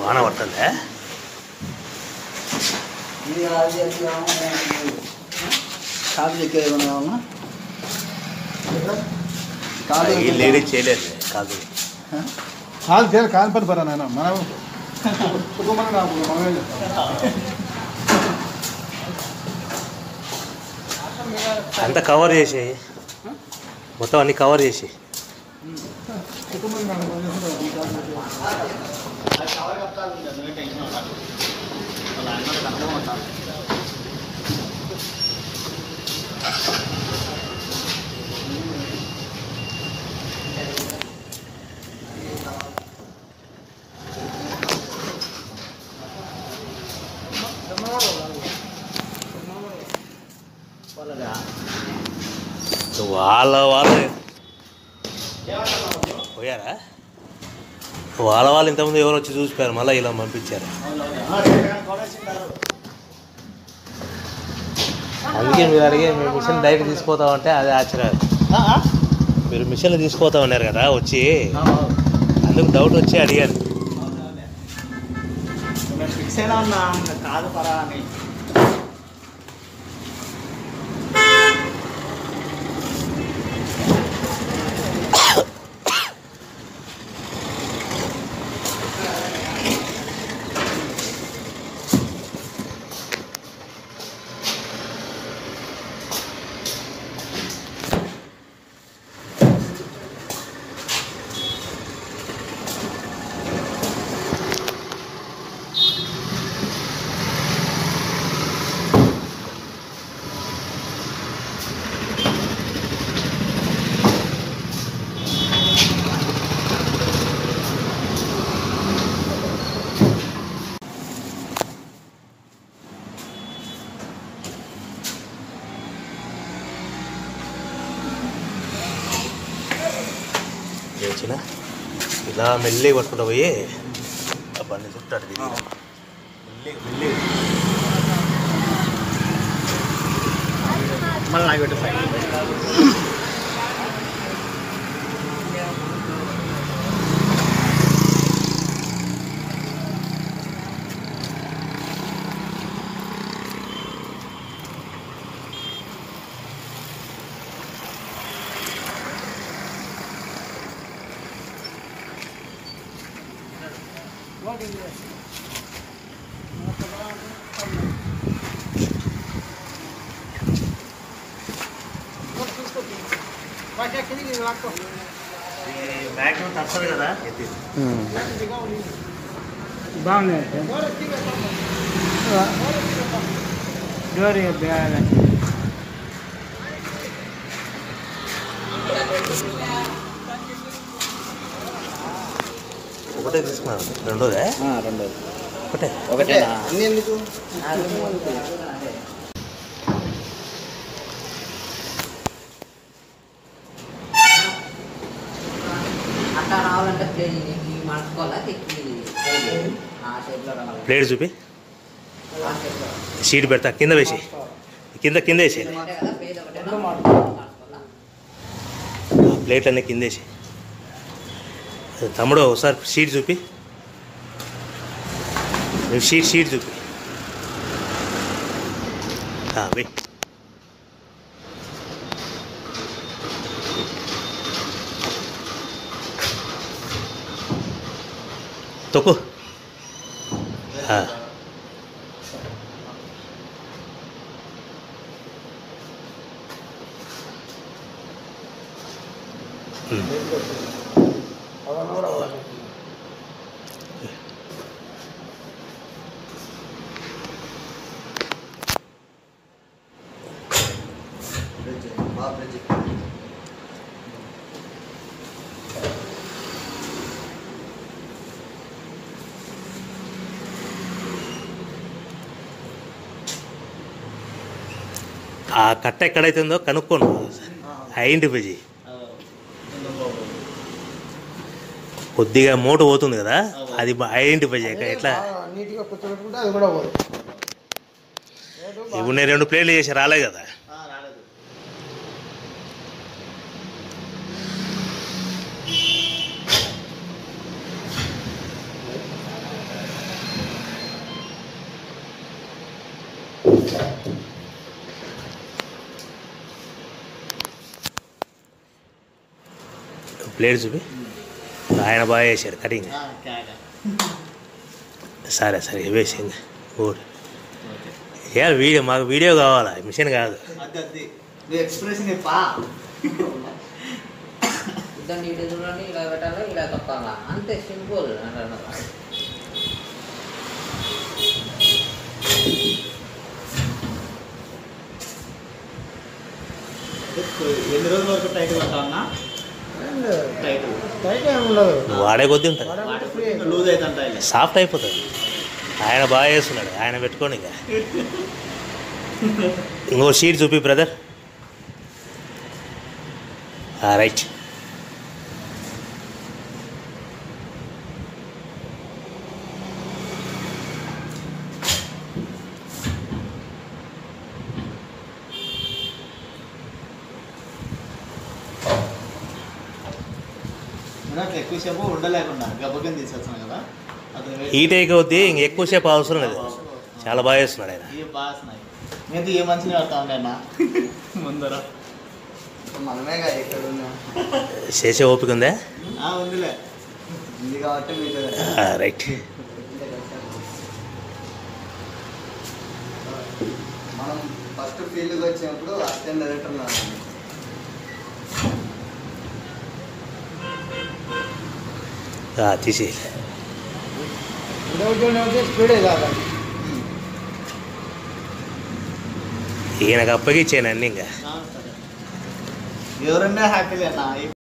వాన పడుతుందా ఇది అది అది కాదు చెక్కేది ఏమన్నా కావాలన్నా కాదు ఈ లేడీ చేయలేదు కాదు కాలు చేయాలి కాలు పని పరా నాయన మనం కుటుంబం నాకు మనమే చేస్తాం అంతా కవర్ చేసి మొత్తం అన్ని కవర్ చేసి కుటుంబం నాకు మనం చేస్తాం. వాళ్ళ వాళ్ళు పోయారా వాళ్ళ వాళ్ళు ఇంతకుముందు ఎవరు వచ్చి చూసిపోయారు మళ్ళీ ఇలా పంపించారు అందుకే మీరు అడిగే మీరు మిషన్ డైరెక్ట్ తీసుకుపోతామంటే అది ఆశ్చర్యం మీరు మిషన్లు తీసుకుపోతా ఉన్నారు కదా వచ్చి అందుకు డౌట్ వచ్చి అడిగాను ఫిక్స్ అయినా ఉన్నా ఇంకా కాదు పరా అని వచ్చిన ఇలా మెల్లిగా పట్టుకుంటూ పోయి ఆ బండి చుట్టూ అటు తిరిగి మెల్లిగా మెల్లిగా మళ్ళీ నాకు పెట్టు సైడ్ మ్యాక్సిమం తప్పదు కదా ఎత్తి బాగుంది డోర్ బ్యాగ్ ఒకటే తీసుకున్నాను రెండోదే రెండోది ఒకటే ఒకటే అన్ని ఎందుకు అట్లా రావాలంటే ప్లే ఈ మడుచుకోవాలా తిక్కి ఆ షేప్లో రావాలి ప్లేట్ చూపి ఆ షేప్లో షీట్ పెడతా కింద వేసి కింద కింద వేసి ఒకటే కదా పేజ్ ఒకటేనా మార్చుకోవాలా ప్లేట్ అన్నీ కింద వేసి తమ్ముడు ఒకసారి షీట్ చూపి నువ్వు షీట్ షీట్ చూపి ఆ, వెయ్ తొక్కు ఆ. ఉమ్. ఆ కట్ట ఎక్కడైతే ఉందో కనుక్కోను ఐడెంటిఫై చేయి కొద్దిగా మూట పోతుంది కదా అది ఐడెంటిఫై చేయక ఎట్లా నీట్గా కూర్చోబెట్టుకుంటే అది కూడా పోదు ఇప్పుడు నేను రెండు ప్లేట్లు చేసి రాలే కదా రాలేదు బ్లేడ్ చూపి ఆయన బాగా వేసాడు కటింగ్ ఆ, క్యాగ. సరే సరే వేసి గుడ్ ఏ వీడియో మాకు వీడియో కావాలా మిషన్ కాదు అది అది నువ్వు ఎక్స్ప్రెషన్ ఇప్పా దాన్ని ఇటు చూడండి ఇలా పెట్టాలి ఇలా తప్పాలా అంతే సింపుల్ అంటారు ఎన్ని రోజుల వరకు టైట్ పట్టాలన్నా టైట్ బయట ఏమి ఉండదు నువ్వు వాడే కొద్దీ ఉంటుంది లూజ్ అవుతుంటాయి సాఫ్ట్ అయిపోతుంది ఆయన బాగా చేస్తున్నాడు ఆయన పెట్టుకోండి ఇక ఇంకో షీట్ చూపి బ్రదర్ రైట్ అట్లా ఎక్కువసేపు ఉండలేకుండా గబ్బకిని తీసేస్తాను కదా అది హీట్ అయ్యే కొద్దీ ఇంక ఎక్కువసేపు అవసరం లేదు చాలా బాగా చేస్తున్నాడు ఆయన ఇవి బాగున్నాయి నేను ఏ మంచిని పడతా ఉండే అన్న ముందర మనమేగా ఇక్కడ ఉన్నాం చేసే ఓపిక ఉందా ఆ, ఉందిలే ఉంది కాబట్టి మీకు రైట్ మనం ఫస్ట్ ఫీల్డ్కి వచ్చినప్పుడు అసిస్టెంట్ డైరెక్టర్ ఉన్నాను తీసి ఉదయం స్పీడే కాదు ఈయనకు అప్పగిచ్చాను అన్నీ ఇంకా ఆ, సరే ఎవరన్నా హ్యాపీలేనా